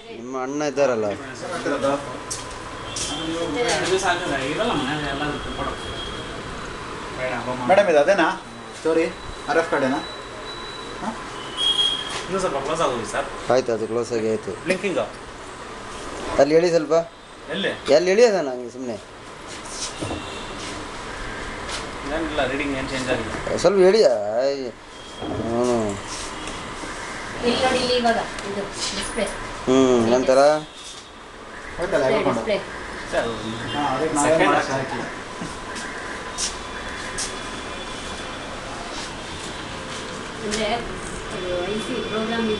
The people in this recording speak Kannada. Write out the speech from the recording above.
ನಿಮ್ಮ ಅಣ್ಣ ಇದ್ದಾರಲ್ಲ ಮೇಡಮ್ ಇದು ಅದೇನಾ ಸ್ಟೋರಿ ಆರ್ ಎಫ್ ಕಾರ್ಡೇನಾ ಇನ್ನೂ ಸ್ವಲ್ಪ ಕ್ಲೋಸ್ ಆಗೋದು ಸರ್ ಆಯ್ತು ಅದು ಕ್ಲೋಸ್ ಆಗಿ ಆಯಿತು ಬ್ಲಿಂಕಿಂಗ್ ಅಲ್ಲಿ ಹೇಳಿ ಸ್ವಲ್ಪ ಎಲ್ಲಿ ಎಲ್ಲಿ ಹೇಳಿ ಅದ ನಂಗೆ ಸುಮ್ಮನೆ ಏನಿಲ್ಲ ರೀಡಿಂಗ್ ಏನು ಚೇಂಜ್ ಆಗಿಲ್ಲ ಸ್ವಲ್ಪ ಹೇಳಿ ಆಯ್. ಹ್ಞೂ ಇಲ್ಲಿ ನೋಡಿ ಇಲ್ಲಿ ಇವಾಗ ಇದು ಡಿಸ್ಪ್ಲೇ ಹ್ಞೂ ನಂತರ ಹೋಯ್ತಲ್ಲ ಹೇಳ್ಕೊಂಡು ಡಿಸ್ಪ್ಲೇ ಸರ್ ಹಾಂ ಅದಕ್ಕೆ ನಾವೇ Second ಮಾಡಕ್ಕೆ ಹಾಕಿ ಅಂದರೆ ಐ ಸಿ ಪ್ರೋಗ್ರಾಮ್